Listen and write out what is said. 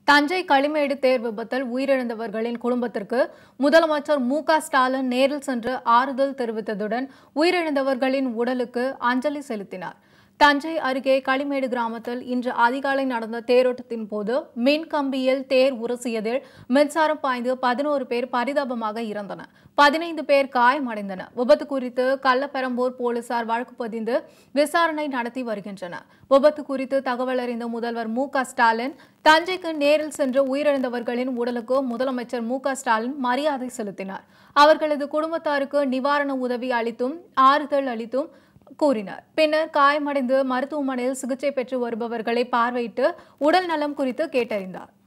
தஞ்சை களிமேடு தேர் விபத்தில் உயிரிழந்தவர்களின் குடும்பத்திற்கு முதலமைச்சர் மு க ஸ்டாலின் நேரில் சென்று ஆறுதல் தெரிவித்ததுடன் உயிரிழந்தவர்களின் உடலுக்கு அஞ்சலி செலுத்தினார் தஞ்சை அருகே களிமேடு கிராமத்தில் இன்று அதிகாலை நடந்த தேரோட்டத்தின் போது மின் கம்பியில் தேர் உரசியதில் மின்சாரம் பாய்ந்து பதினோரு பேர் பரிதாபமாக இறந்தனர் பதினைந்து பேர் காயமடைந்தனர் விபத்து குறித்து கள்ளப்பெரம்பூர் போலீசார் வழக்கு பதிந்து விசாரணை நடத்தி வருகின்றனர் விபத்து குறித்து தகவல் அறிந்த முதல்வர் மு க ஸ்டாலின் தஞ்சைக்கு நேரில் சென்று உயிரிழந்தவர்களின் உடலுக்கு முதலமைச்சர் மு க ஸ்டாலின் மரியாதை செலுத்தினார் அவர்களது குடும்பத்தாருக்கு நிவாரண உதவி அளித்தும் ஆறுதல் அளித்தும் கூறினார் பின்னர் காயமடைந்து மருத்துவமனையில் சிகிச்சை பெற்று வருபவர்களை பார்வையிட்டு உடல் நலம் குறித்து கேட்டறிந்தார்